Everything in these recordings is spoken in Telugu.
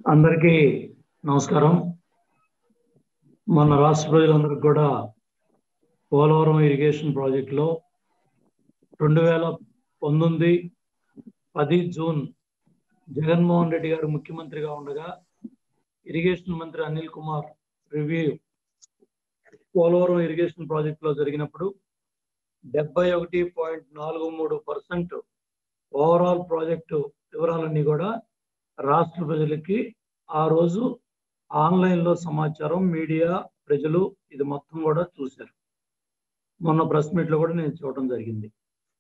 అందరికీ నమస్కారం మన రాష్ట్ర ప్రజలందరికీ కూడా పోలవరం ఇరిగేషన్ ప్రాజెక్టులో రెండు వేల పంతొమ్మిది పది జూన్ జగన్మోహన్ రెడ్డి గారు ముఖ్యమంత్రిగా ఉండగా ఇరిగేషన్ మంత్రి అనిల్ కుమార్ రివ్యూ పోలవరం ఇరిగేషన్ ప్రాజెక్టులో జరిగినప్పుడు డెబ్బై ఒకటి పాయింట్ నాలుగు మూడు పర్సెంట్ ఓవరాల్ ప్రాజెక్టు వివరాలన్నీ కూడా రాష్ట్ర ప్రజలకి ఆ రోజు ఆన్లైన్లో సమాచారం మీడియా ప్రజలు ఇది మొత్తం కూడా చూశారు మొన్న ప్రెస్ మీట్లో కూడా నేను చూడటం జరిగింది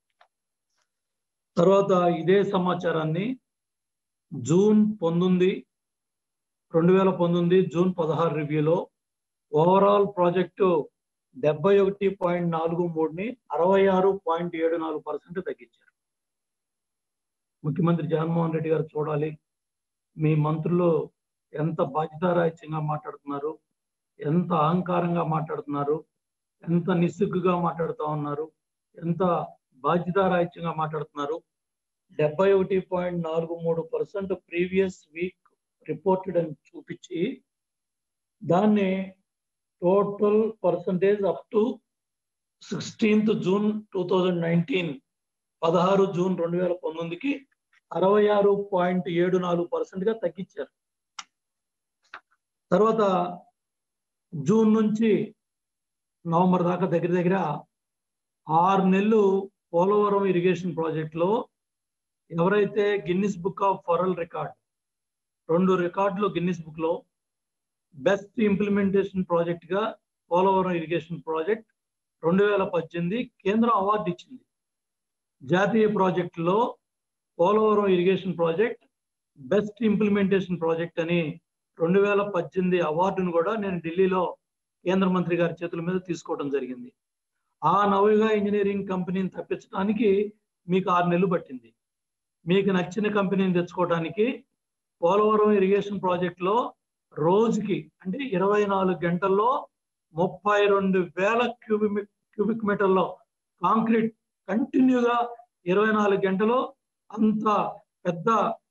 తర్వాత ఇదే సమాచారాన్ని జూన్ పంతొమ్మిది రెండు వేల పంతొమ్మిది జూన్ పదహారు రివ్యూలో ఓవరాల్ ప్రాజెక్టు డెబ్బై ఒకటి పాయింట్ నాలుగు మూడుని అరవై ఆరు పాయింట్ ఏడు నాలుగు పర్సెంట్ తగ్గించారు ముఖ్యమంత్రి జగన్మోహన్ రెడ్డి గారు చూడాలి మీ మంత్రులు ఎంత బాధ్యతారాహిత్యంగా మాట్లాడుతున్నారు ఎంత అహంకారంగా మాట్లాడుతున్నారు ఎంత నిస్సిగ్గుగా మాట్లాడుతూ ఉన్నారు ఎంత బాధ్యతారాహిత్యంగా మాట్లాడుతున్నారు డెబ్బై ఒకటి పాయింట్ నాలుగు మూడు పర్సెంట్ ప్రీవియస్ వీక్ రిపోర్టెడ్ అని చూపించి దాన్ని total percentage up to sixteenth June two thousand nineteen పదహారు జూన్ రెండు వేల పంతొమ్మిదికి అరవై ఆరు పాయింట్ ఏడు నాలుగు పర్సెంట్ గా తగ్గించారు తర్వాత జూన్ నుంచి నవంబర్ దాకా దగ్గర దగ్గర ఆరు నెలలు పోలవరం ఇరిగేషన్ ప్రాజెక్ట్లో ఎవరైతే Guinness book of world record రెండు రికార్డులు గిన్నిస్ బుక్ లో బెస్ట్ ఇంప్లిమెంటేషన్ ప్రాజెక్ట్ గా పోలవరం ఇరిగేషన్ ప్రాజెక్ట్ రెండు వేల పద్దెనిమిది కేంద్రం అవార్డు ఇచ్చింది జాతీయ ప్రాజెక్టులో Polavaram irrigation project best implementation project అని రెండు వేల పద్దెనిమిది అవార్డును కూడా నేను ఢిల్లీలో కేంద్ర మంత్రి గారి చేతుల మీద తీసుకోవడం జరిగింది ఆ నవయుగా ఇంజనీరింగ్ కంపెనీని తప్పించడానికి మీకు ఆరు నెలలు పట్టింది మీకు నచ్చిన కంపెనీని తెచ్చుకోవడానికి పోలవరం ఇరిగేషన్ ప్రాజెక్టులో రోజుకి అంటే ఇరవై నాలుగు గంటల్లో ముప్పై రెండు వేల క్యూబిక్ క్యూబిక్ మీటర్లో కాంక్రీట్ కంటిన్యూగా ఇరవై నాలుగు గంటలు అంత పెద్ద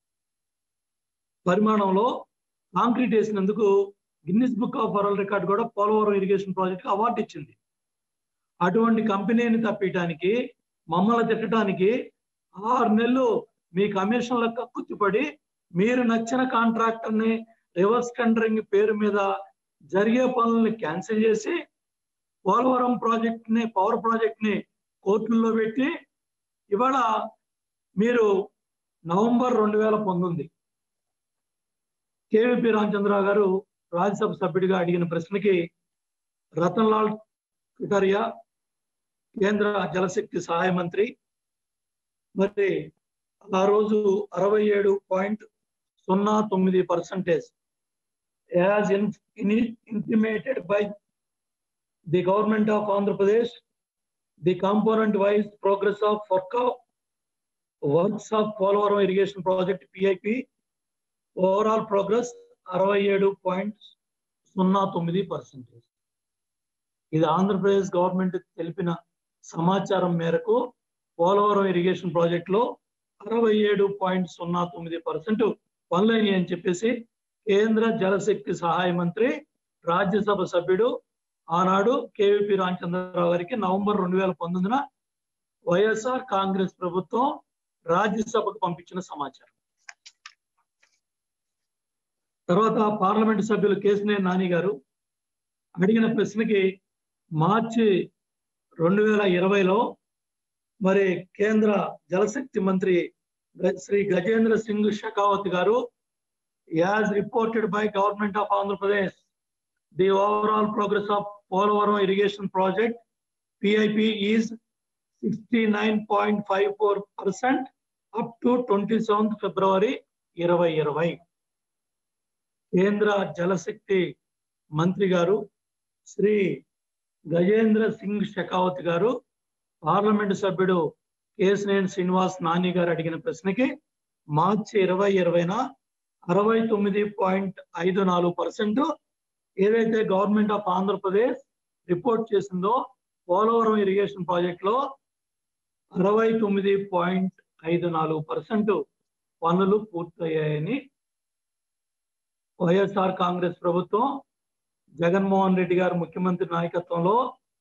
పరిమాణంలో కాంక్రీట్ వేసినందుకు Guinness book of world record కూడా పోలవరం ఇరిగేషన్ ప్రాజెక్ట్ అవార్డు ఇచ్చింది అటువంటి కంపెనీని తప్పించడానికి మమ్మల్ని తిట్టడానికి ఆరు నెలలు మీ కమిషన్ల కక్కుర్తిపడి మీరు నచ్చిన కాంట్రాక్టర్ని రివర్స్ టెండరింగ్ పేరు మీద జరిగే పనుల్ని క్యాన్సిల్ చేసి పోలవరం ప్రాజెక్ట్ ని పవర్ ప్రాజెక్ట్ ని కోర్టుల్లో పెట్టి ఇవాళ మీరు నవంబర్ రెండు వేల పంతొమ్మిది కేవీపీ రామచంద్రరావు గారు రాజ్యసభ సభ్యుడిగా అడిగిన ప్రశ్నకి రతన్ లాల్ కటారియా కేంద్ర జలశక్తి సహాయ మంత్రి మరి ఆ రోజు అరవై ఏడు పాయింట్ సున్నా తొమ్మిది percentage as intimated by the government of Andhra Pradesh the component wise progress of work works of Polavaram irrigation project PIP overall progress అరవై ఏడు పాయింట్ సున్నా తొమ్మిది పర్సెంటేజ్ ఇది ఆంధ్రప్రదేశ్ గవర్నమెంట్ తెలిపిన సమాచారం మేరకు పోలవరం ఇరిగేషన్ ప్రాజెక్ట్ లో అరవై ఏడు పాయింట్ సున్నా తొమ్మిది పర్సెంట్ పనులైనవి అని చెప్పేసి కేంద్ర జలశక్తి సహాయ మంత్రి రాజ్యసభ సభ్యుడు ఆనాడు కేవీపీ రామచంద్రరావు గారికి నవంబర్ రెండు వేల పంతొమ్మిదిన వైఎస్ఆర్ కాంగ్రెస్ ప్రభుత్వం రాజ్యసభకు పంపించిన సమాచారం తర్వాత పార్లమెంట్ సభ్యులు కేసినేని నాని గారు అడిగిన ప్రశ్నకి మార్చి రెండు వేల ఇరవైలో మరి కేంద్ర జలశక్తి మంత్రి శ్రీ గజేంద్ర సింగ్ షెకావత్ గారు as reported by government of Andhra Pradesh the overall progress of Polavaram irrigation project PIP is sixty nine point five four percent up to twenty seventh February ఇరవై ఇరవై కేంద్ర జలశక్తి మంత్రి గారు శ్రీ గజేంద్ర సింగ్ షెకావత్ గారు పార్లమెంట్ సభ్యుడు కేసినేని శ్రీనివాస్ నాని గారు అడిగిన ప్రశ్నకి మార్చి ఇరవై ఇరవైన అరవై తొమ్మిది పాయింట్ ఐదు నాలుగు పర్సెంట్ ఏదైతే గవర్నమెంట్ ఆఫ్ ఆంధ్రప్రదేశ్ రిపోర్ట్ చేసిందో పోలవరం ఇరిగేషన్ ప్రాజెక్ట్ లో అరవై తొమ్మిది పాయింట్ ఐదు నాలుగు పర్సెంట్ పనులు పూర్తయ్యాయని వైఎస్ఆర్ కాంగ్రెస్ ప్రభుత్వం జగన్మోహన్ రెడ్డి గారు ముఖ్యమంత్రి నాయకత్వంలో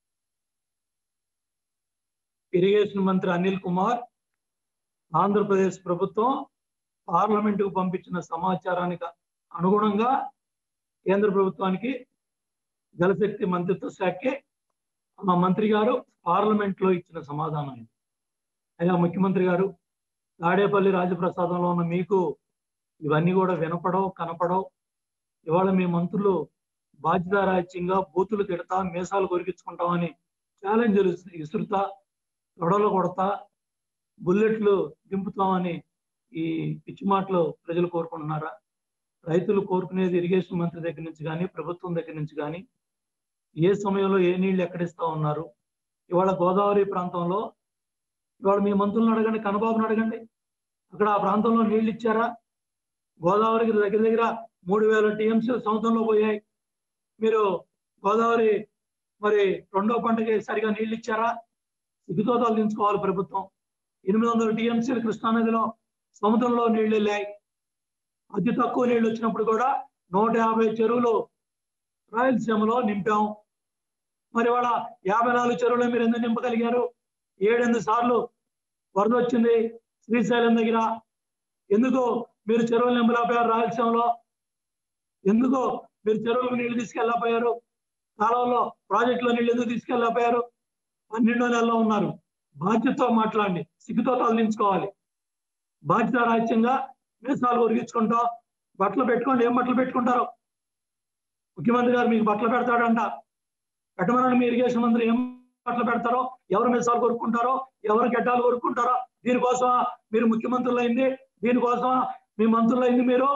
ఇరిగేషన్ మంత్రి అనిల్ కుమార్ ఆంధ్రప్రదేశ్ ప్రభుత్వం పార్లమెంటుకు పంపించిన సమాచారానికి అనుగుణంగా కేంద్ర ప్రభుత్వానికి జలశక్తి మంత్రిత్వ శాఖకి మా మంత్రి గారు పార్లమెంట్ లో ఇచ్చిన సమాధానం ఇది అయ్యా ముఖ్యమంత్రి గారు తాడేపల్లి రాజప్రసాదంలో ఉన్న మీకు ఇవన్నీ కూడా వినపడవు కనపడవు ఇవాళ మీ మంత్రులు బాధ్యతారాజ్యంగా బూతులు తిడతా మీసాలు కొరికించుకుంటామని ఛాలెంజ్లు ఇసురుతా తొడలు కొడతా బుల్లెట్లు దింపుతామని ఈ పిచ్చి మాటలు ప్రజలు కోరుకుంటున్నారా రైతులు కోరుకునేది ఇరిగేషన్ మంత్రి దగ్గర నుంచి కానీ ప్రభుత్వం దగ్గర నుంచి కానీ ఏ సమయంలో ఏ నీళ్లు ఎక్కడిస్తా ఉన్నారు ఇవాళ గోదావరి ప్రాంతంలో ఇవాళ మీ మంత్రులను అడగండి కనబాబుని అడగండి అక్కడ ఆ ప్రాంతంలో నీళ్లు ఇచ్చారా గోదావరికి దగ్గర దగ్గర మూడు వేల టీఎంసీ సంవత్సరంలో పోయాయి మీరు గోదావరి మరి రెండో పంటకి సరిగా నీళ్లు ఇచ్చారా సిగ్గుతోతాలు దించుకోవాలి ప్రభుత్వం ఎనిమిది వందల టీఎంసీలు కృష్ణానదిలో సముద్రంలో నీళ్లు వెళ్ళాయి అతి తక్కువ నీళ్లు వచ్చినప్పుడు కూడా నూట యాభై చెరువులు రాయలసీమలో నింపాం మరి వాళ్ళ యాభై నాలుగు చెరువులు మీరు ఎందుకు నింపగలిగారు ఏడెనిమిది సార్లు వరద వచ్చింది శ్రీశైలం దగ్గర ఎందుకు మీరు చెరువులు నింపలేకపోయారు రాయలసీమలో ఎందుకు మీరు చెరువులకు నీళ్లు తీసుకెళ్ళకపోయారు కాలంలో ప్రాజెక్టులో నీళ్లు ఎందుకు తీసుకెళ్ళకపోయారు పన్నెండో నెలలో ఉన్నారు బాధ్యతతో మాట్లాడండి సిగ్గుతో తొలగించుకోవాలి బాధ్యత రాజ్యంగా మీసాలు ఒరిగించుకుంటాం బట్టలు పెట్టుకోండి ఏం బట్టలు పెట్టుకుంటారో ముఖ్యమంత్రి గారు మీకు బట్టలు పెడతాడంట పెట్టమనండి మీ ఇరిగేషన్ మంత్రి ఏం బట్టలు పెడతారో ఎవరు మీసాలు కొరుక్కుంటారో ఎవరు గడ్డాలు కొరుక్కుంటారో దీనికోసం మీరు ముఖ్యమంత్రులు అయింది దీనికోసం మీ మంత్రులు అయింది మీరు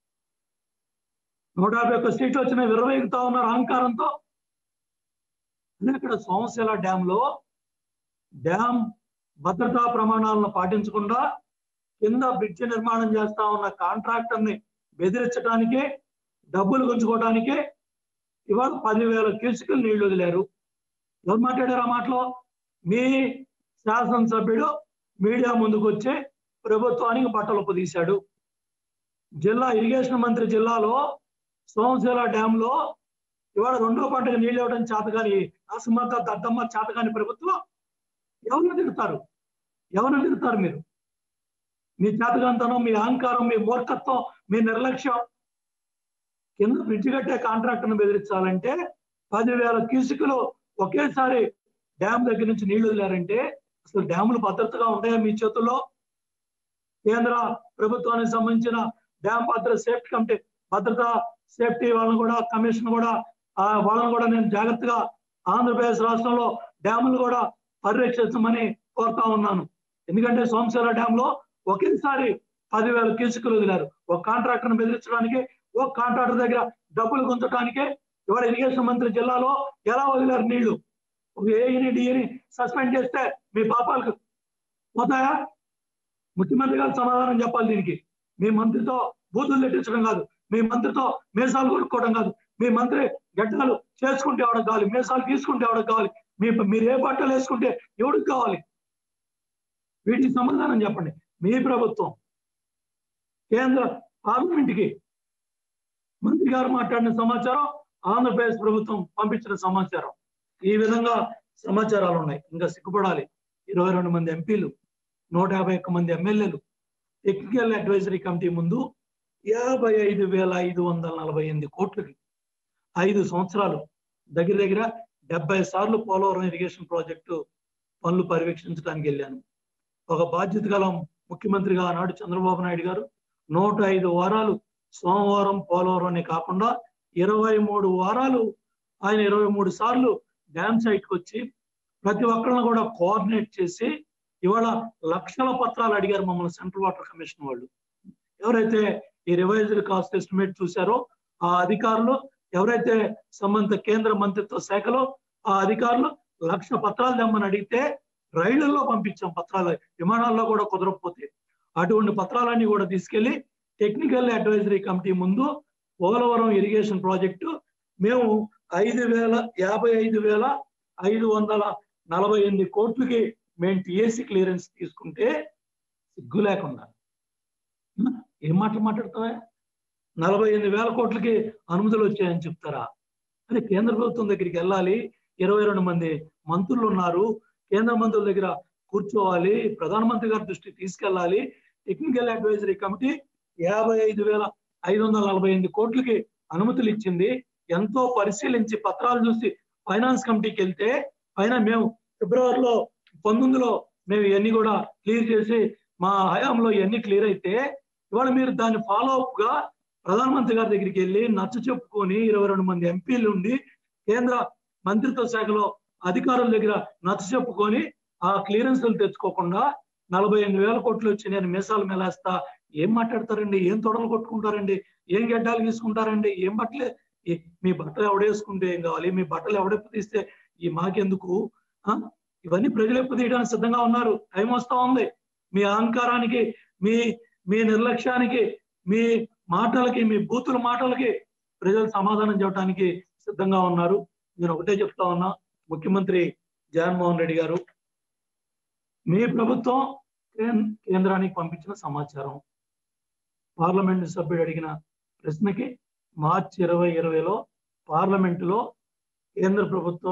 నూట యాభై ఒక్క సీట్లు వచ్చిన విరవేగుతా ఉన్నారు అహంకారంతో అదే అక్కడ సోమశిల డ్యామ్ లో డ్యామ్ భద్రతా ప్రమాణాలను పాటించకుండా కింద బ్రిడ్జ్ నిర్మాణం చేస్తా ఉన్న కాంట్రాక్టర్ ని బెదిరించడానికి డబ్బులు గుంజుకోవడానికి ఇవాళ పదివేల క్యూసికల్ నీళ్లు వదిలారు ఎవరు మాట్లాడారు ఆ మాటలో మీ శాసనసభ్యుడు మీడియా ముందుకు వచ్చి ప్రభుత్వానికి బట్టలు తీశాడు జిల్లా ఇరిగేషన్ మంత్రి జిల్లాలో సోమశిల డ్యామ్ లో ఇవాళ రెండో పంటకు నీళ్ళు ఇవ్వడం చేతగాని అసమర్థ దద్దమ్మ చేతగాని ప్రభుత్వం ఎవరిని తిడతారు ఎవరిని తిడతారు మీరు మీ చేతగాంతనం మీ అహంకారం మీ మూర్ఖత్వం మీ నిర్లక్ష్యం కింద బ్రిడ్జ్ కట్టే కాంట్రాక్టర్ను బెదిరించాలంటే పదివేల క్యూసికులు ఒకేసారి డ్యామ్ దగ్గర నుంచి నీళ్లు వదిలారంటే అసలు డ్యాములు భద్రతగా ఉంటాయా మీ చేతుల్లో కేంద్ర ప్రభుత్వానికి సంబంధించిన డ్యామ్ భద్రత సేఫ్టీ కమిటీ భద్రత సేఫ్టీ వాళ్ళని కూడా కమిషన్ కూడా ఆ వాళ్ళని కూడా నేను జాగ్రత్తగా ఆంధ్రప్రదేశ్ రాష్ట్రంలో డ్యాములు కూడా పరిరక్షించమని కోరుతా ఉన్నాను ఎందుకంటే సోమశిల డ్యామ్ లో ఒకేసారి పదివేల క్యూసికులు వదిలారు ఒక కాంట్రాక్టర్ను బెదిరించడానికి ఒక కాంట్రాక్టర్ దగ్గర డబ్బులు గుంచడానికి ఇవాళ ఇరిగేషన్ మంత్రి జిల్లాలో ఎలా వదిలారు నీళ్లు ఒక ఏఈని డిఈని సస్పెండ్ చేస్తే మీ పాపాలకు పోతాయా ముఖ్యమంత్రి గారు సమాధానం చెప్పాలి దీనికి మీ మంత్రితో బూతులు నెట్టించడం కాదు మీ మంత్రితో మేసాలు కొనుక్కోవడం కాదు మీ మంత్రి గడ్డలు చేసుకుంటే ఎవరికి కావాలి మేసాలు తీసుకుంటే ఎవరికి కావాలి మీ మీరు ఏ బట్టలు వేసుకుంటే ఎవరికి కావాలి వీటికి సమాధానం చెప్పండి మీ ప్రభుత్వం కేంద్ర పార్లమెంట్కి మంత్రి గారు మాట్లాడిన సమాచారం ఆంధ్రప్రదేశ్ ప్రభుత్వం పంపించిన సమాచారం ఈ విధంగా సమాచారాలు ఉన్నాయి ఇంకా సిగ్గుపడాలి ఇరవై రెండు మంది ఎంపీలు నూట యాభై ఒక్క మంది ఎమ్మెల్యేలు టెక్నికల్ అడ్వైజరీ కమిటీ ముందు యాభై ఐదు వేల ఐదు వందల నలభై ఎనిమిది కోట్లకి ఐదు సంవత్సరాలు దగ్గర దగ్గర డెబ్బై సార్లు పోలవరం ఇరిగేషన్ ప్రాజెక్టు పనులు పర్యవేక్షించడానికి వెళ్ళాను ఒక బాధ్యత గల ముఖ్యమంత్రిగా ఆనాడు చంద్రబాబు నాయుడు గారు నూట ఐదు వారాలు సోమవారం పోలవరం అనే కాకుండా ఇరవై మూడు వారాలు ఆయన ఇరవై మూడు సార్లు డ్యామ్ సైట్కి వచ్చి ప్రతి ఒక్కరిని కూడా కోఆర్డినేట్ చేసి ఇవాళ లక్షల పత్రాలు అడిగారు మమ్మల్ని సెంట్రల్ వాటర్ కమిషన్ వాళ్ళు ఎవరైతే ఈ రివైజ్డ్ కాస్ట్ ఎస్టిమేట్ చూశారో ఆ అధికారులు ఎవరైతే సంబంధిత కేంద్ర మంత్రిత్వ శాఖలో ఆ అధికారులు లక్ష పత్రాలు తెమ్మని అడిగితే రైళ్లలో పంపించాం పత్రాలు విమానాల్లో కూడా కుదరకపోతే అటువంటి పత్రాలన్నీ కూడా తీసుకెళ్లి టెక్నికల్ అడ్వైజరీ కమిటీ ముందు పోలవరం ఇరిగేషన్ ప్రాజెక్టు మేము ఐదు వేల యాభై ఐదు వేల ఐదు వందల నలభై ఎనిమిది కోట్లకి మేము టిఎస్సి క్లియరెన్స్ తీసుకుంటే సిగ్గు లేకుండా ఏం మాటలు మాట్లాడతావా నలభై ఎనిమిది వేల కోట్లకి అనుమతులు వచ్చాయని చెప్తారా అని కేంద్ర ప్రభుత్వం దగ్గరికి వెళ్ళాలి ఇరవై రెండు మంది మంత్రులు ఉన్నారు కేంద్ర మంత్రుల దగ్గర కూర్చోవాలి ప్రధానమంత్రి గారి దృష్టికి తీసుకెళ్ళాలి టెక్నికల్ అడ్వైజరీ కమిటీ యాభై ఐదు వేల ఐదు వందల నలభై ఎనిమిది కోట్లకి అనుమతులు ఇచ్చింది ఎంతో పరిశీలించి పత్రాలు చూసి ఫైనాన్స్ కమిటీకి వెళ్తే పైన మేము ఫిబ్రవరిలో పంతొమ్మిదిలో మేము ఇవన్నీ కూడా క్లియర్ చేసి మా హయాంలో ఇవన్నీ క్లియర్ అయితే ఇవాళ మీరు దాన్ని ఫాలో అప్ గా ప్రధానమంత్రి గారి దగ్గరికి వెళ్ళి నచ్చ చెప్పుకొని ఇరవై రెండు మంది ఎంపీలు ఉండి కేంద్ర మంత్రిత్వ శాఖలో అధికారుల దగ్గర నచ్చ చెప్పుకొని ఆ క్లియరెన్స్లు తెచ్చుకోకుండా నలభై ఎనిమిది వేల కోట్లు వచ్చి నేను మీసాలు మేలేస్తా ఏం మాట్లాడతారండి ఏం తొడలు కొట్టుకుంటారండి ఏం గడ్డాలు తీసుకుంటారండి ఏం బట్టలే ఈ- మీ బట్టలు ఎవడేసుకుంటే ఏం కావాలి మీ బట్టలు ఎవడెప్పు తీస్తే ఈ మాకెందుకు ఆ? ఇవన్నీ ప్రజలు ఎప్పు తీయడానికి సిద్ధంగా ఉన్నారు టైం వస్తా ఉంది మీ అహంకారానికి మీ మీ నిర్లక్ష్యానికి మీ మాటలకి మీ బూతుల మాటలకి ప్రజలు సమాధానం చెప్పడానికి సిద్ధంగా ఉన్నారు నేను ఒకటే చెప్తా ఉన్నా ముఖ్యమంత్రి జగన్మోహన్ రెడ్డి గారు మీ ప్రభుత్వం కేం- కేంద్రానికి పంపించిన సమాచారం పార్లమెంటు సభ్యుడు అడిగిన ప్రశ్నకి మార్చి ఇరవై ఇరవైలో పార్లమెంటులో కేంద్ర ప్రభుత్వ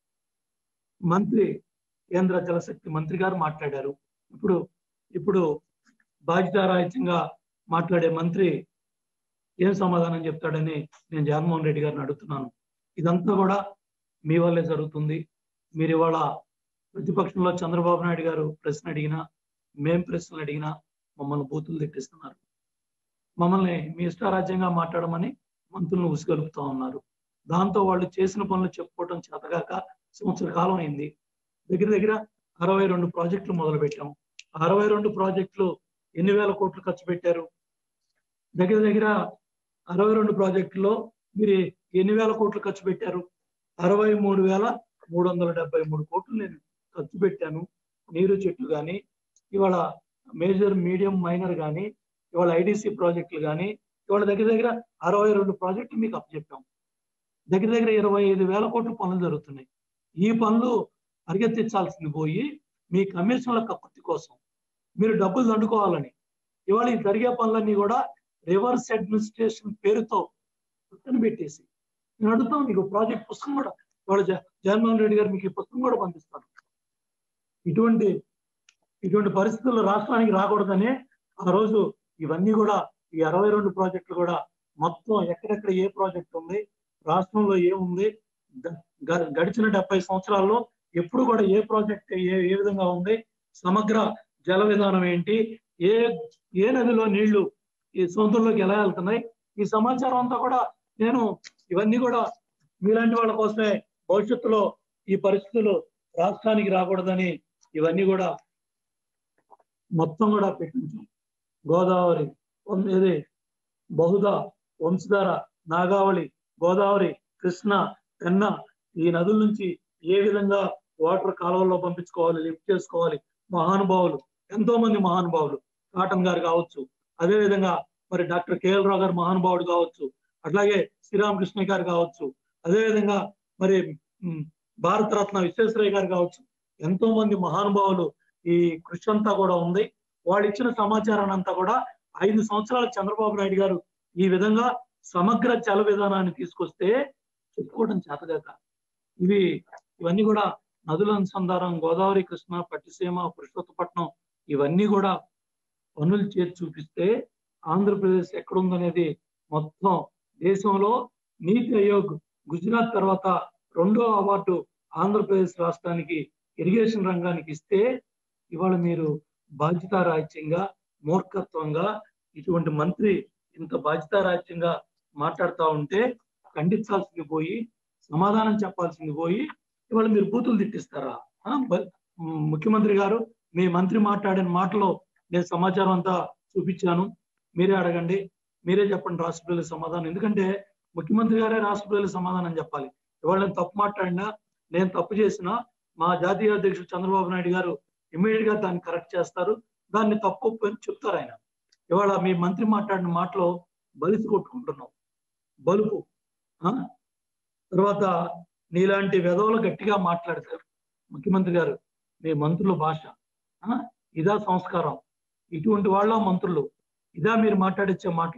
మంత్రి కేంద్ర జలశక్తి మంత్రి గారు మాట్లాడారు ఇప్పుడు ఇప్పుడు బాధ్యతారాహిత్యంగా మాట్లాడే మంత్రి ఏం సమాధానం చెప్తాడని నేను జగన్మోహన్ రెడ్డి గారిని అడుగుతున్నాను ఇదంతా కూడా మీ వల్లే జరుగుతుంది మీరు ఇవాళ ప్రతిపక్షంలో చంద్రబాబు నాయుడు గారు ప్రశ్న అడిగినా మేం ప్రశ్నలు అడిగినా మమ్మల్ని బూతులు తిట్టిస్తున్నారు మమ్మల్ని మీ ఇష్టారాజ్యంగా మాట్లాడమని మంత్రులను ఉసిగలుపుతా ఉన్నారు దాంతో వాళ్ళు చేసిన పనులు చెప్పుకోవడం చేతగాక సంవత్సర కాలం అయింది దగ్గర దగ్గర అరవై రెండు ప్రాజెక్టులు మొదలు పెట్టాం అరవై రెండు ప్రాజెక్టులు ఎన్ని వేల కోట్లు ఖర్చు పెట్టారు దగ్గర దగ్గర అరవై రెండు ప్రాజెక్టుల్లో మీరు ఎన్ని వేల కోట్లు ఖర్చు పెట్టారు అరవై మూడు వేల మూడు వందల డెబ్బై మూడు కోట్లు నేను ఖర్చు పెట్టాను నీరు చెట్లు కానీ ఇవాళ మేజర్ మీడియం మైనర్ కానీ ఇవాళ ఐడిసి ప్రాజెక్టులు కానీ ఇవాళ దగ్గర దగ్గర అరవై రెండు ప్రాజెక్టులు మీకు అప్పచెప్పాం దగ్గర దగ్గర ఇరవై ఐదు వేల కోట్ల పనులు జరుగుతున్నాయి ఈ పనులు పరిగెత్తించాల్సింది పోయి మీ కమిషన్ల కక్కుర్తి కోసం మీరు డబ్బులు దండుకోవాలని ఇవాళ ఈ జరిగే పనులన్నీ కూడా రివర్స్ అడ్మినిస్ట్రేషన్ పేరుతో పక్కన పెట్టేసి నేను అడుగుతాం మీకు ప్రాజెక్ట్ పుస్తకం కూడా ఇవాళ జ- జగన్మోహన్ రెడ్డి గారు మీకు ఈ పుస్తకం కూడా పంపిస్తాను ఇటువంటి ఇటువంటి పరిస్థితుల్లో రాష్ట్రానికి రాకూడదనే ఆ రోజు ఇవన్నీ కూడా ఈ అరవై రెండు ప్రాజెక్టులు కూడా మొత్తం ఎక్కడెక్కడ ఏ ప్రాజెక్ట్ ఉంది రాష్ట్రంలో ఏముంది గ- గ- గడిచిన డెబ్బై సంవత్సరాల్లో ఎప్పుడు కూడా ఏ ప్రాజెక్ట్ ఏ ఏ విధంగా ఉంది సమగ్ర జల విధానం ఏంటి ఏ ఏ నదిలో నీళ్లు ఈ సముద్రంలోకి ఎలా వెళ్తున్నాయి ఈ సమాచారం అంతా కూడా నేను ఇవన్నీ కూడా మీలాంటి వాళ్ళ కోసమే భవిష్యత్తులో ఈ పరిస్థితులు రాష్ట్రానికి రాకూడదని ఇవన్నీ కూడా మొత్తం కూడా పెట్టించాం గోదావరి వం- ఇది బహుదా వంశధార నాగావళి గోదావరి కృష్ణ పెన్న ఈ నదుల నుంచి ఏ విధంగా వాటర్ కాలువల్లో పంపించుకోవాలి లిఫ్ట్ చేసుకోవాలి మహానుభావులు ఎంతో మంది మహానుభావులు కాటన్ గారు కావచ్చు అదే విధంగా మరి డాక్టర్ కేఎల్ రావు గారు మహానుభావుడు కావచ్చు అట్లాగే శ్రీరామకృష్ణ గారు కావచ్చు అదే విధంగా మరి ఉమ్, భారతరత్న విశ్వేశ్వరయ్య గారు కావచ్చు ఎంతో మంది మహానుభావులు ఈ కృషి అంతా కూడా ఉంది వాళ్ళు ఇచ్చిన సమాచారాన్ని అంతా కూడా ఐదు సంవత్సరాల చంద్రబాబు నాయుడు గారు ఈ విధంగా సమగ్ర జల విధానాన్ని తీసుకొస్తే చెప్పుకోవడం చేతగాక ఇవి ఇవన్నీ కూడా నదుల అనుసంధానం గోదావరి కృష్ణ పట్టిసీమ పురుషోత్తపట్నం ఇవన్నీ కూడా పనులు చేసి చూపిస్తే ఆంధ్రప్రదేశ్ ఎక్కడుందనేది మొత్తం దేశంలో నీతి ఆయోగ్ గుజరాత్ తర్వాత రెండో అవార్డు ఆంధ్రప్రదేశ్ రాష్ట్రానికి ఇరిగేషన్ రంగానికి ఇస్తే ఇవాళ మీరు బాధ్యతారాహిత్యంగా మూర్ఖత్వంగా ఇటువంటి మంత్రి ఇంత బాధ్యతారాహిత్యంగా మాట్లాడుతూ ఉంటే ఖండించాల్సింది పోయి సమాధానం చెప్పాల్సింది పోయి ఇవాళ మీరు బూతులు తిట్టిస్తారా ఆ? బ- మ్, ముఖ్యమంత్రి గారు మీ మంత్రి మాట్లాడిన మాటలో నేను సమాచారం అంతా చూపించాను మీరే అడగండి మీరే చెప్పండి రాష్ట్ర ప్రజలకు సమాధానం ఎందుకంటే ముఖ్యమంత్రి గారే రాష్ట్ర ప్రజలకు సమాధానం చెప్పాలి ఇవాళ నేను తప్పు మాట్లాడినా నేను తప్పు చేసినా మా జాతీయ అధ్యక్షుడు చంద్రబాబు నాయుడు గారు ఇమీడియట్ గా దాన్ని కరెక్ట్ చేస్తారు దాన్ని తప్పు ఒప్పు అని చెప్తారు ఆయన ఇవాళ మీ మంత్రి మాట్లాడిన మాటలో బలిసి కొట్టుకుంటున్నాం బలుపు ఆ? తర్వాత నీలాంటి వెధవలు గట్టిగా మాట్లాడతారు ముఖ్యమంత్రి గారు మీ మంత్రుల భాష ఆ? ఇదా సంస్కారం ఇటువంటి వాళ్ళ మంత్రులు ఇదా మీరు మాట్లాడించే మాటలు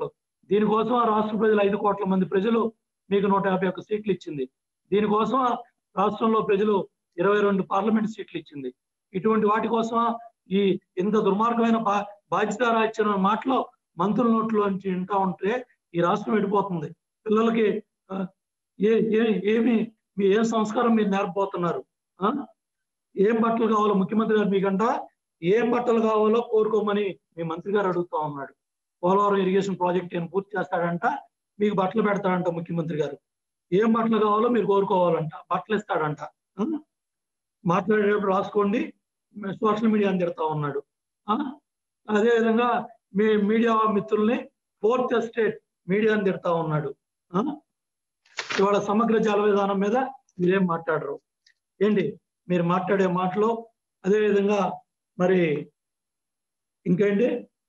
దీనికోసం ఆ రాష్ట్ర ప్రజలు ఐదు కోట్ల మంది ప్రజలు మీకు నూట యాభై ఒక్క సీట్లు ఇచ్చింది దీనికోసం ఆ రాష్ట్రంలో ప్రజలు ఇరవై రెండు పార్లమెంట్ సీట్లు ఇచ్చింది ఇటువంటి వాటి కోసం ఈ ఇంత దుర్మార్గమైన బా బాధ్యత రాజ్యం మాటలో మంత్రుల నోట్లో నుంచి వింటా ఉంటే ఈ రాష్ట్రం వెళ్ళిపోతుంది పిల్లలకి ఆ, ఏ ఏ ఏమి మీ ఏ సంస్కారం మీరు నేర్పబోతున్నారు ఆ? ఏం బట్టలు కావాలో ముఖ్యమంత్రి గారు మీకంట ఏం బట్టలు కావాలో కోరుకోమని మీ మంత్రి గారు అడుగుతా ఉన్నాడు పోలవరం ఇరిగేషన్ ప్రాజెక్ట్ నేను పూర్తి చేస్తాడంట మీకు బట్టలు పెడతాడంట ముఖ్యమంత్రి గారు ఏం బట్టలు కావాలో మీరు కోరుకోవాలంట బట్టలు ఇస్తాడంట ఆ? మాట్లాడేటప్పుడు రాసుకోండి సోషల్ మీడియా అని తిడతా ఉన్నాడు ఆ? అదే విధంగా మీ మీడియా మిత్రుల్ని ఫోర్త్ ఎస్టేట్ మీడియా అని తిడతా ఉన్నాడు ఆ? ఇవాళ సమగ్ర జల విధానం మీద మీరేం మాట్లాడరు ఏంటి మీరు మాట్లాడే మాటలో అదే విధంగా మరి ఇంకేంటి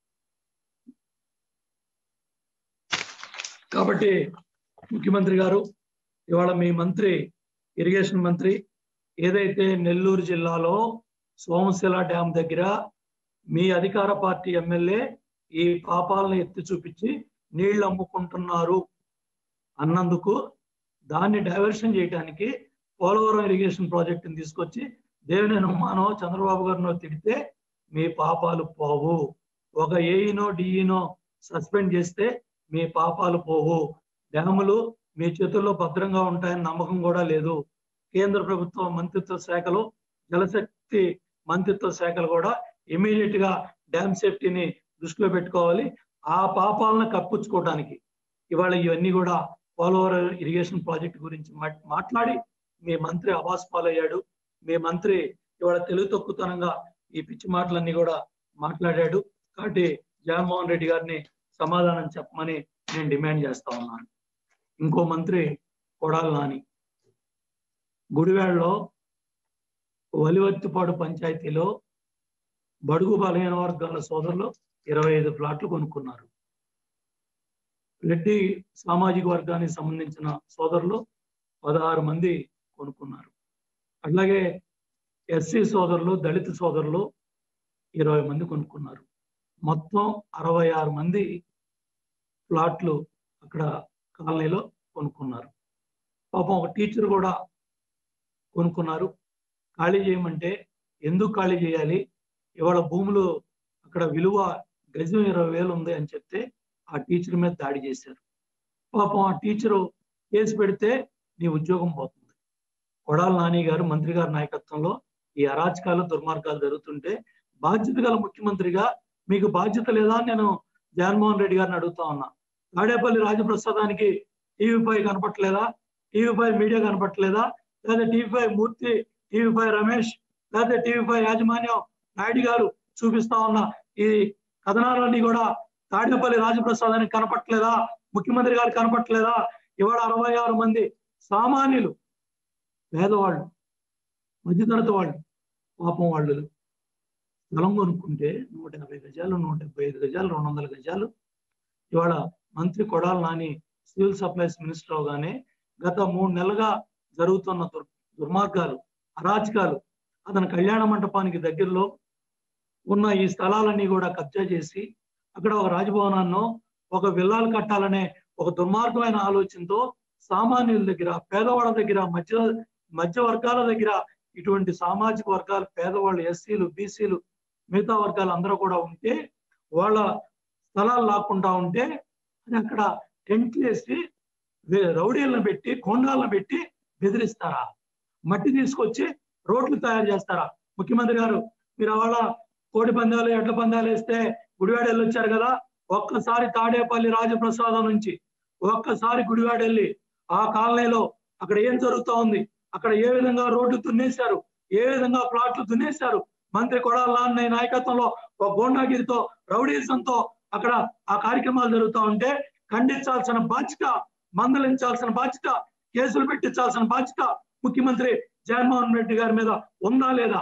కాబట్టి ముఖ్యమంత్రి గారు ఇవాళ మీ మంత్రి ఇరిగేషన్ మంత్రి ఏదైతే నెల్లూరు జిల్లాలో సోమశిల డ్యాం దగ్గర మీ అధికార పార్టీ ఎమ్మెల్యే ఈ పాపాలను ఎత్తి చూపించి నీళ్లు అమ్ముకుంటున్నారు అన్నందుకు దాన్ని డైవర్షన్ చేయడానికి పోలవరం ఇరిగేషన్ ప్రాజెక్టుని తీసుకొచ్చి దేవినేని ఉమ్మానో చంద్రబాబు గారినో తిడితే మీ పాపాలు పోవు ఒక ఏఈనో డిఈనో సస్పెండ్ చేస్తే మీ పాపాలు పోవు డ్యాములు మీ చేతుల్లో భద్రంగా ఉంటాయని నమ్మకం కూడా లేదు కేంద్ర ప్రభుత్వ మంత్రిత్వ శాఖలు జలశక్తి మంత్రిత్వ శాఖలు కూడా ఇమీడియట్ గా డ్యామ్ సేఫ్టీని దృష్టిలో పెట్టుకోవాలి ఆ పాపాలను కప్పించుకోవడానికి ఇవాళ ఇవన్నీ కూడా పోలవరం ఇరిగేషన్ ప్రాజెక్ట్ గురించి మా- మాట్లాడి మీ మంత్రి అవాస్ పాలయ్యాడు మీ మంత్రి ఇవాళ తెలుగు తక్కువతనంగా ఈ పిచ్చి మాటలన్నీ కూడా మాట్లాడాడు కాబట్టి జగన్మోహన్ రెడ్డి గారిని సమాధానం చెప్పమని నేను డిమాండ్ చేస్తా ఉన్నాను ఇంకో మంత్రి కొడాలి నాని గుడివాడలో వలివత్తిపాడు పంచాయతీలో బడుగు బలహీన వర్గాల సోదరులు ఇరవై ఐదు ప్లాట్లు కొనుక్కున్నారు రెడ్డి సామాజిక వర్గానికి సంబంధించిన సోదరులు పదహారు మంది కొనుక్కున్నారు అట్లాగే ఎస్సీ సోదరులు దళిత సోదరులు ఇరవై మంది కొనుక్కున్నారు మొత్తం అరవై ఆరు మంది ప్లాట్లు అక్కడ కాలనీలో కొనుక్కున్నారు పాపం ఒక టీచర్ కూడా కొనుక్కున్నారు ఖాళీ చేయమంటే ఎందుకు ఖాళీ చేయాలి ఇవాళ భూములు అక్కడ విలువ గజం ఇరవై వేలు ఉంది అని చెప్తే ఆ టీచర్ మీద దాడి చేశారు పాపం ఆ టీచరు కేసు పెడితే నీ ఉద్యోగం పోతుంది కొడాల నాని గారు మంత్రి గారి నాయకత్వంలో ఈ అరాచకాలు దుర్మార్గాలు జరుగుతుంటే బాధ్యత గల ముఖ్యమంత్రిగా మీకు బాధ్యత లేదా అని నేను జగన్మోహన్ రెడ్డి గారిని అడుగుతా ఉన్నా తాడేపల్లి రాజప్రసాదానికి టీవీ ఫైవ్ కనపట్లేదా టీవీ ఫైవ్ మీడియా కనపట్లేదా లేదా TV five Murthy TV five Ramesh లేదా టీవీ ఫైవ్ యాజమాన్యం నాయుడు గారు చూపిస్తా ఉన్న ఈ కథనాలన్నీ కూడా తాడేపల్లి రాజప్రసాదానికి కనపట్లేదా ముఖ్యమంత్రి గారు కనపట్లేదా ఇవాళ అరవై ఆరు మంది సామాన్యులు పేదవాళ్ళు మధ్యతరగతి వాళ్ళు పాపం వాళ్ళు స్థలం కొనుక్కుంటే నూట యాభై గజాలు నూట డెబ్బై ఐదు గజాలు రెండు వందల గజాలు ఇవాళ మంత్రి Kodali Nani civil supplies minister అవగానే గత మూడు నెలలుగా జరుగుతున్న దుర్ దుర్మార్గాలు అరాచకాలు అతని కళ్యాణ మంటపానికి దగ్గరలో ఉన్న ఈ స్థలాలన్నీ కూడా కబ్జా చేసి అక్కడ ఒక రాజభవనాన్నో ఒక విల్లాలు కట్టాలనే ఒక దుర్మార్గమైన ఆలోచనతో సామాన్యుల దగ్గర పేదవాళ్ళ దగ్గర మధ్య మధ్య వర్గాల దగ్గర ఇటువంటి సామాజిక వర్గాలు పేదవాళ్ళు ఎస్సీలు బీసీలు మిగతా వర్గాలు అందరూ కూడా ఉంటే వాళ్ళ స్థలాలు లాక్కుంటా ఉంటే అది అక్కడ టెంట్లు వేసి వే- రౌడీలను పెట్టి కొండాలను పెట్టి బెదిరిస్తారా మట్టి తీసుకొచ్చి రోడ్లు తయారు చేస్తారా ముఖ్యమంత్రి గారు మీరు అవాళ కోడి పందాలు ఎడ్ల పందాలు వేస్తే గుడివాడ వెళ్ళి వచ్చారు కదా ఒక్కసారి తాడేపల్లి రాజప్రసాదం నుంచి ఒక్కసారి గుడివాడ వెళ్ళి ఆ కాలనీలో అక్కడ ఏం జరుగుతా ఉంది అక్కడ ఏ విధంగా రోడ్లు దున్నేశారు ఏ విధంగా ప్లాట్లు దున్నేశారు మంత్రి కొడాల నాన్న నాయకత్వంలో ఒక గోండాగిరితో రౌడీజంతో అక్కడ ఆ కార్యక్రమాలు జరుగుతూ ఉంటే ఖండించాల్సిన బాధ్యత మందలించాల్సిన బాధ్యత కేసులు పెట్టించాల్సిన బాధ్యత ముఖ్యమంత్రి జగన్మోహన్ రెడ్డి గారి మీద ఉందా లేదా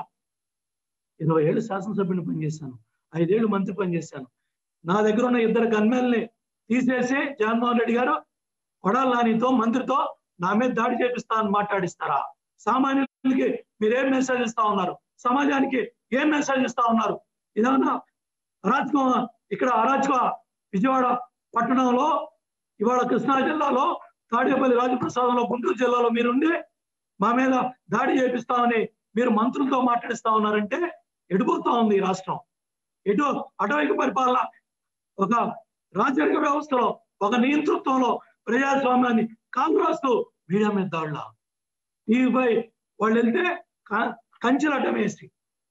ఇరవై ఏళ్ళు శాసనసభ్యుని పనిచేశాను ఐదేళ్లు మంత్రి పనిచేశాను నా దగ్గర ఉన్న ఇద్దరు గన్మెల్ని తీసేసి జగన్మోహన్ రెడ్డి గారు కొడాల నానితో మంత్రితో నా మీద దాడి చేపిస్తా అని మాట్లాడిస్తారా సామాన్యులకి మీరేం మెసేజ్ ఇస్తా ఉన్నారు సమాజానికి ఏం మెసేజ్ ఇస్తా ఉన్నారు ఇదన్నా అరాచకం ఇక్కడ అరాచక విజయవాడ పట్టణంలో ఇవాళ కృష్ణా జిల్లాలో తాడేపల్లి రాజప్రసాదంలో గుంటూరు జిల్లాలో మీరుండి మా మీద దాడి చేపిస్తామని మీరు మంత్రులతో మాట్లాడిస్తా ఉన్నారంటే ఎడిపోతా ఉంది ఈ రాష్ట్రం ఎటు అటవైపు పరిపాలన ఒక రాజ్యాంగ వ్యవస్థలో ఒక నియంతృత్వంలో ప్రజాస్వామ్యాన్ని కాంగ్రెస్ మీడియా మీద దాడుల టీవీపై వాళ్ళు వెళ్తే క- కంచెలటం వేసి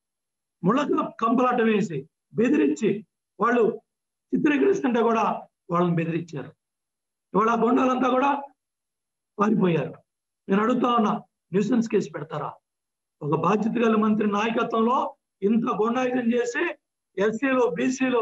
ముళ్ళక కంపలాటం వేసి బెదిరించి వాళ్ళు చిత్రీకరిస్తుంటే కూడా వాళ్ళని బెదిరించారు ఇవాళ ఆ గుండాలంతా కూడా పారిపోయారు నేను అడుగుతా ఉన్నా న్యూసెన్స్ కేసు పెడతారా ఒక బాధ్యత గల మంత్రి నాయకత్వంలో ఇంత గుండాయుధం చేసి ఎస్సీలు బీసీలు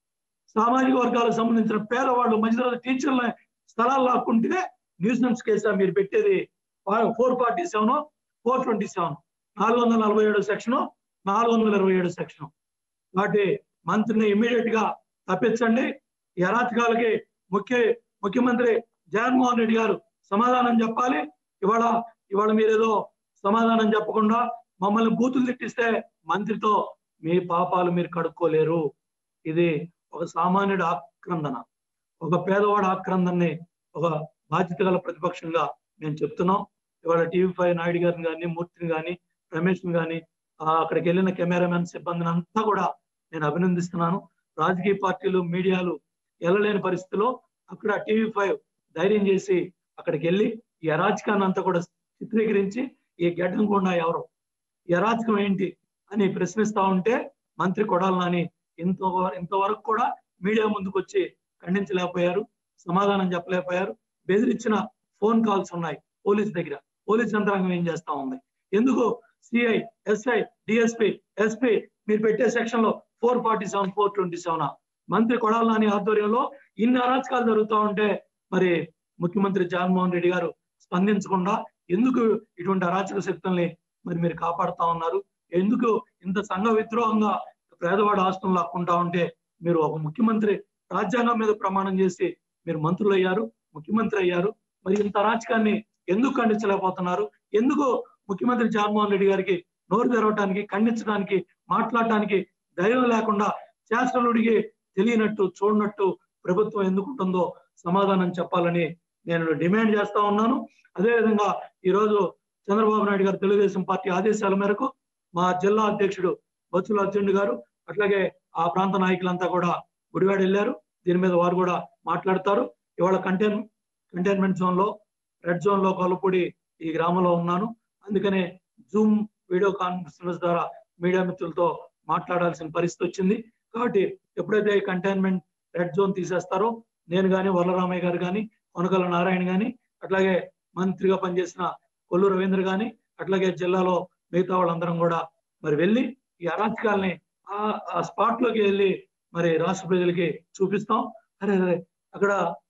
సామాజిక వర్గాలకు సంబంధించిన పేదవాళ్ళు మధ్యతరగతి టీచర్ల స్థలాలు లాక్కుంటే న్యూసెన్స్ కేసా మీరు పెట్టేది four forty seven four twenty seven నాలుగు వందల నలభై ఏడు సెక్షన్ నాలుగు వందల ఇరవై ఏడు సెక్షన్ వాటి మంత్రిని ఇమీడియట్ గా తప్పించండి ఈ అరాచకాలకి ముఖ్య ముఖ్యమంత్రి జగన్మోహన్ రెడ్డి గారు సమాధానం చెప్పాలి ఇవాళ ఇవాళ మీరేదో సమాధానం చెప్పకుండా మమ్మల్ని బూతులు తిట్టిస్తే మంత్రితో మీ పాపాలు మీరు కడుక్కోలేరు ఇది ఒక సామాన్యుడి ఆక్రందన ఒక పేదవాడి ఆక్రందనని ఒక బాధ్యత గల ప్రతిపక్షంగా మేము చెప్తున్నాం ఇవాళ టీవీ ఫైవ్ నాయుడు గారిని కానీ మూర్తిని కానీ రమేష్ని కానీ అక్కడికి వెళ్ళిన కెమెరామెన్ సిబ్బందిని అంతా కూడా నేను అభినందిస్తున్నాను రాజకీయ పార్టీలు మీడియాలు వెళ్ళలేని పరిస్థితిలో అక్కడ టీవీ ఫైవ్ ధైర్యం చేసి అక్కడికి వెళ్ళి ఈ అరాచకాన్ని అంతా కూడా చిత్రీకరించి ఈ గడ్డం కూడా ఎవరు ఈ అరాచకం ఏంటి అని ప్రశ్నిస్తా ఉంటే మంత్రి కొడాలని ఇంత ఇంతవరకు కూడా మీడియా ముందుకు వచ్చి ఖండించలేకపోయారు సమాధానం చెప్పలేకపోయారు బెదిరించిన ఫోన్ కాల్స్ ఉన్నాయి పోలీస్ దగ్గర పోలీస్ యంత్రాంగం ఏం చేస్తా ఉంది ఎందుకు సిఐ ఎస్ఐ డిఎస్పి ఎస్పి మీరు పెట్టే సెక్షన్ లో four forty seven four twenty seven మంత్రి కొడాలని ఆధ్వర్యంలో ఇన్ని అరాచకాలు జరుగుతూ ఉంటే మరి ముఖ్యమంత్రి జగన్మోహన్ రెడ్డి గారు స్పందించకుండా ఎందుకు ఇటువంటి అరాచక శక్తుల్ని మరి మీరు కాపాడుతా ఉన్నారు ఎందుకు ఇంత సంఘ విద్రోహంగా పేదవాడు ఆస్తులు లాక్కుంటా ఉంటే మీరు ఒక ముఖ్యమంత్రి రాజ్యాంగం మీద ప్రమాణం చేసి మీరు మంత్రులు అయ్యారు ముఖ్యమంత్రి అయ్యారు మరి ఇంత అరాచకాన్ని ఎందుకు ఖండించలేకపోతున్నారు ఎందుకు ముఖ్యమంత్రి జగన్మోహన్ రెడ్డి గారికి నోరు తెరవటానికి ఖండించడానికి మాట్లాడటానికి ధైర్యం లేకుండా శాస్త్రలుడికి తెలియనట్టు చూడనట్టు ప్రభుత్వం ఎందుకు ఉంటుందో సమాధానం చెప్పాలని నేను డిమాండ్ చేస్తా ఉన్నాను అదేవిధంగా ఈరోజు చంద్రబాబు నాయుడు గారు తెలుగుదేశం పార్టీ ఆదేశాల మేరకు మా జిల్లా అధ్యక్షుడు బొత్సుల అర్జునుడు గారు అట్లాగే ఆ ప్రాంత నాయకులంతా కూడా గుడివాడ వెళ్ళారు దీని మీద వారు కూడా మాట్లాడతారు ఇవాళ కంటైన్ కంటైన్మెంట్ జోన్ లో రెడ్ జోన్ లో కొలపూడి ఈ గ్రామంలో ఉన్నాను అందుకనే జూమ్ వీడియో కాన్ఫరెన్స్ ద్వారా మీడియా మిత్రులతో మాట్లాడాల్సిన పరిస్థితి వచ్చింది కాబట్టి ఎప్పుడైతే కంటైన్మెంట్ రెడ్ జోన్ తీసేస్తారో నేను కానీ వరలరామయ్య గారు కానీ కొనకల నారాయణ కానీ అట్లాగే మంత్రిగా పనిచేసిన కొల్లు రవీంద్ర గాని అట్లాగే జిల్లాలో మిగతా వాళ్ళందరం కూడా మరి వెళ్ళి ఈ అరాచకాల్ని ఆ ఆ స్పాట్ లోకి వెళ్ళి మరి రాష్ట్ర ప్రజలకి చూపిస్తాం అరే అరే అక్కడ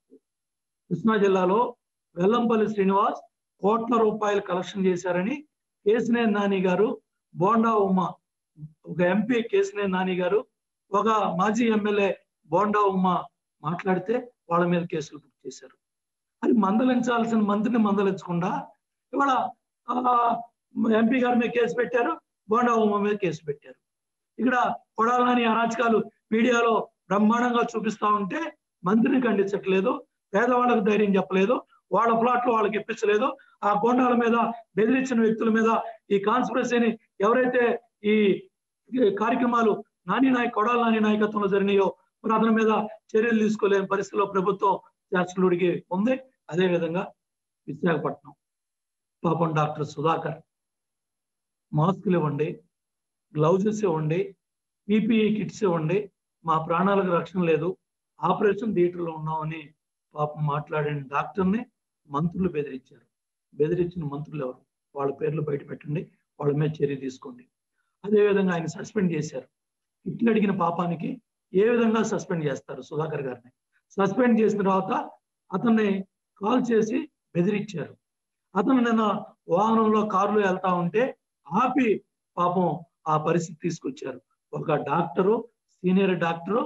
కృష్ణా జిల్లాలో వెల్లంపల్లి శ్రీనివాస్ కోట్ల రూపాయలు కలెక్షన్ చేశారని కేసినేని నాని గారు బోండా ఉమ్మ ఒక ఎంపీ కేసినేని నాని గారు ఒక మాజీ ఎమ్మెల్యే బోండా ఉమ్మ మాట్లాడితే వాళ్ళ మీద కేసులు బుక్ చేశారు అది మందలించాల్సిన మంత్రిని మందలించకుండా ఇవాళ ఎంపీ గారి మీద కేసు పెట్టారు బోండా ఉమ్మ మీద కేసు పెట్టారు ఇక్కడ కొడాలని అరాచకాలు మీడియాలో బ్రహ్మాండంగా చూపిస్తా ఉంటే మంత్రిని ఖండించట్లేదు పేదవాళ్ళకు ధైర్యం చెప్పలేదు వాళ్ళ ప్లాట్లు వాళ్ళకి ఇప్పించలేదు ఆ గోండాల మీద బెదిరించిన వ్యక్తుల మీద ఈ కాన్స్పిరసీని ఎవరైతే ఈ కార్యక్రమాలు నాని నాయక్ కొడాల నాని నాయకత్వంలో జరిగినాయో మరి అతని మీద చర్యలు తీసుకోలేని పరిస్థితిలో ప్రభుత్వం శాసనుడికి ఉంది అదే విధంగా విశాఖపట్నం పాపం డాక్టర్ సుధాకర్ మాస్కులు ఇవ్వండి గ్లౌజెస్ ఇవ్వండి పీపీఈ కిట్స్ ఇవ్వండి మా ప్రాణాలకు రక్షణ లేదు ఆపరేషన్ థియేటర్లో ఉన్నామని పాపం మాట్లాడిన డాక్టర్ని మంత్రులు బెదిరించారు బెదిరించిన మంత్రులు ఎవరు వాళ్ళ పేర్లు బయట పెట్టండి వాళ్ళ మీద చర్య తీసుకోండి అదేవిధంగా ఆయన సస్పెండ్ చేశారు ఇట్లు అడిగిన పాపానికి ఏ విధంగా సస్పెండ్ చేస్తారు సుధాకర్ గారిని సస్పెండ్ చేసిన తర్వాత అతన్ని కాల్ చేసి బెదిరించారు అతను నిన్న వాహనంలో కారులో వెళ్తా ఉంటే ఆపి పాపం ఆ పరిస్థితి తీసుకొచ్చారు ఒక డాక్టరు సీనియర్ డాక్టరు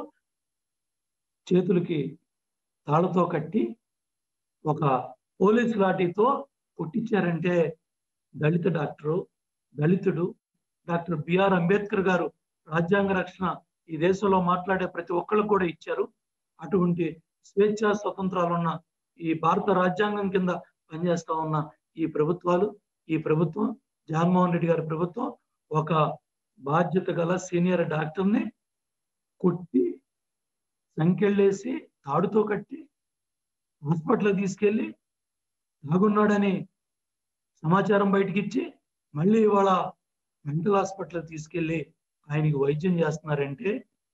చేతులకి తాళతో కట్టి ఒక పోలీస్ లాఠీతో కొట్టించారంటే దళిత డాక్టరు దళితుడు డాక్టర్ బిఆర్ అంబేద్కర్ గారు రాజ్యాంగ రక్షణ ఈ దేశంలో మాట్లాడే ప్రతి ఒక్కళ్ళకు కూడా ఇచ్చారు అటువంటి స్వేచ్ఛ స్వతంత్రాలు ఉన్న ఈ భారత రాజ్యాంగం కింద పనిచేస్తా ఉన్న ఈ ప్రభుత్వాలు ఈ ప్రభుత్వం జగన్మోహన్ రెడ్డి గారి ప్రభుత్వం ఒక బాధ్యత గల సీనియర్ డాక్టర్ని కొట్టి సంకెళ్ళేసి తాడుతో కట్టి హాస్పిటల్ తీసుకెళ్ళి తాగున్నాడని సమాచారం బయటికి ఇచ్చి మళ్ళీ ఇవాళ మెంటల్ హాస్పిటల్ తీసుకెళ్ళి ఆయనకి వైద్యం చేస్తున్నారంటే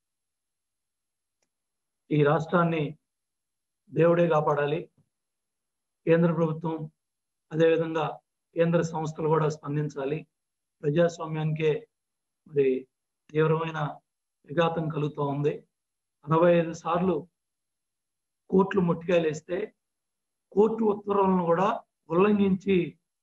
ఈ రాష్ట్రాన్ని దేవుడే కాపాడాలి కేంద్ర ప్రభుత్వం అదేవిధంగా కేంద్ర సంస్థలు కూడా స్పందించాలి ప్రజాస్వామ్యానికే మరి తీవ్రమైన విఘాతం కలుగుతూ ఉంది అరవై ఐదు సార్లు కోర్టులు ముట్టికాయలేస్తే కోర్టు ఉత్తర్వులను కూడా ఉల్లంఘించి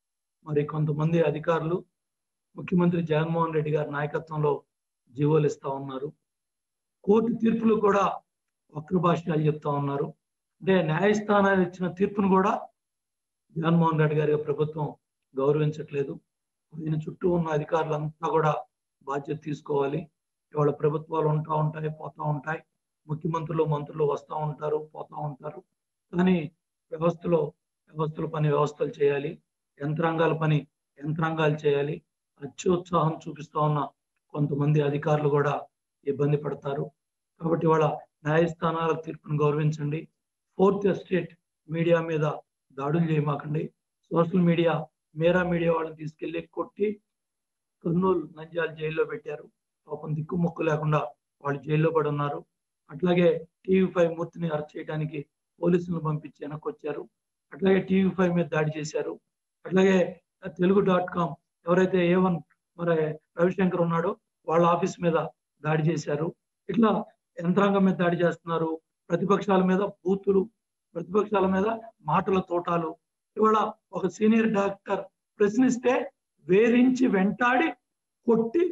మరి కొంతమంది అధికారులు ముఖ్యమంత్రి జగన్మోహన్ రెడ్డి గారి నాయకత్వంలో జీవోలు ఇస్తా ఉన్నారు కోర్టు తీర్పులు కూడా వక్ర భాష్యాలు చెప్తా ఉన్నారు అంటే న్యాయస్థానాలు ఇచ్చిన తీర్పును కూడా జగన్మోహన్ రెడ్డి గారి ప్రభుత్వం గౌరవించట్లేదు దీని చుట్టూ ఉన్న అధికారులంతా కూడా బాధ్యత తీసుకోవాలి ఇవాళ ప్రభుత్వాలు ఉంటా ఉంటాయి పోతా ఉంటాయి ముఖ్యమంత్రులు మంత్రులు వస్తూ ఉంటారు పోతా ఉంటారు కానీ వ్యవస్థలో వ్యవస్థల పని వ్యవస్థలు చేయాలి యంత్రాంగాల పని యంత్రాంగాలు చేయాలి అత్యుత్సాహం చూపిస్తా ఉన్న కొంతమంది అధికారులు కూడా ఇబ్బంది పడతారు కాబట్టి వాళ్ళ న్యాయస్థానాల తీర్పును గౌరవించండి ఫోర్త్ ఎస్టేట్ మీడియా మీద దాడులు చేయమాకండి సోషల్ మీడియా మేరా మీడియా వాళ్ళని తీసుకెళ్లి కొట్టి కర్నూలు నంద్యాల జైల్లో పెట్టారు పాపం దిక్కుముక్కు లేకుండా వాళ్ళు జైల్లో పడి ఉన్నారు అట్లాగే టీవీ ఫైవ్ మూర్తిని అరెస్ట్ చేయడానికి పోలీసులను పంపించి వెనక్కి వచ్చారు అట్లాగే టీవీ ఫైవ్ మీద దాడి చేశారు అట్లాగే తెలుగు డాట్ కామ్ ఎవరైతే ఏ వన్ మరి రవిశంకర్ ఉన్నాడో వాళ్ళ ఆఫీస్ మీద దాడి చేశారు ఇట్లా యంత్రాంగం మీద దాడి చేస్తున్నారు ప్రతిపక్షాల మీద బూతులు ప్రతిపక్షాల మీద మాటల తోటాలు ఇవాళ ఒక సీనియర్ డాక్టర్ ప్రశ్నిస్తే వేధించి వెంటాడి కొట్టి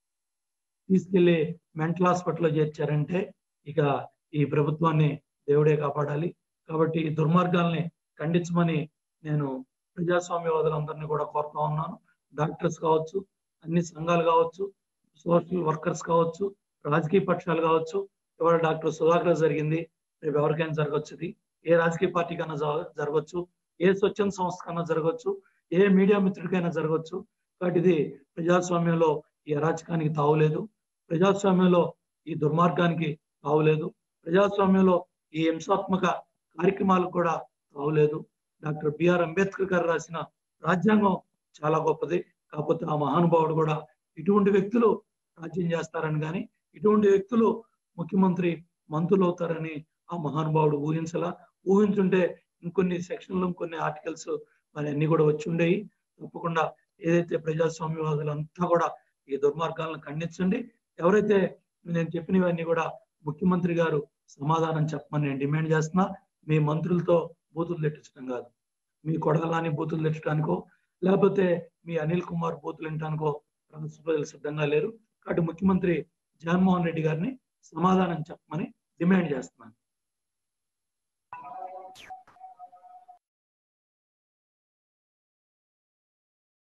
తీసుకెళ్లి మెంటల్ హాస్పిటల్లో చేర్చారంటే ఇక ఈ ప్రభుత్వాన్ని దేవుడే కాపాడాలి కాబట్టి ఈ దుర్మార్గాల్ని ఖండించమని నేను ప్రజాస్వామ్యవాదులందరినీ కూడా కోరుతా ఉన్నాను డాక్టర్స్ కావచ్చు అన్ని సంఘాలు కావచ్చు సోషల్ వర్కర్స్ కావచ్చు రాజకీయ పక్షాలు కావచ్చు ఇవాళ డాక్టర్ సుధాకర్ జరిగింది రేపు ఎవరికైనా జరగచ్చు ఇది ఏ రాజకీయ పార్టీ కన్నా జరగచ్చు ఏ స్వచ్ఛంద సంస్థ కన్నా జరగచ్చు ఏ మీడియా మిత్రుడికైనా జరగచ్చు కాబట్టి ఇది ప్రజాస్వామ్యంలో ఈ అరాచకానికి తావులేదు ప్రజాస్వామ్యంలో ఈ దుర్మార్గానికి తావులేదు ప్రజాస్వామ్యంలో ఈ హింసాత్మక కార్యక్రమాలకు కూడా తావులేదు డాక్టర్ బిఆర్ అంబేద్కర్ గారు రాసిన రాజ్యాంగం చాలా గొప్పది కాకపోతే ఆ మహానుభావుడు కూడా ఇటువంటి వ్యక్తులు రాజ్యం చేస్తారని కానీ ఇటువంటి వ్యక్తులు ముఖ్యమంత్రి మంత్రులు అవుతారని ఆ మహానుభావుడు ఊహించలా ఊహించుంటే ఇంకొన్ని సెక్షన్లు కొన్ని ఆర్టికల్స్ మరి అన్ని కూడా వచ్చి ఉండేవి తప్పకుండా ఏదైతే ప్రజాస్వామ్యవాదులంతా కూడా ఈ దుర్మార్గాలను ఖండించండి ఎవరైతే నేను చెప్పినవన్నీ కూడా ముఖ్యమంత్రి గారు సమాధానం చెప్పమని నేను డిమాండ్ చేస్తున్నా మీ మంత్రులతో బూతులు తెట్టించడం కాదు మీ కొడగలాని బూతులు తెచ్చడానికో లేకపోతే మీ అనిల్ కుమార్ బూతులు వినటానికో రాష్ట్ర ప్రజలు సిద్ధంగా లేరు కాబట్టి ముఖ్యమంత్రి జగన్మోహన్ రెడ్డి గారిని సమాధానం చెప్పమని డిమాండ్ చేస్తున్నాను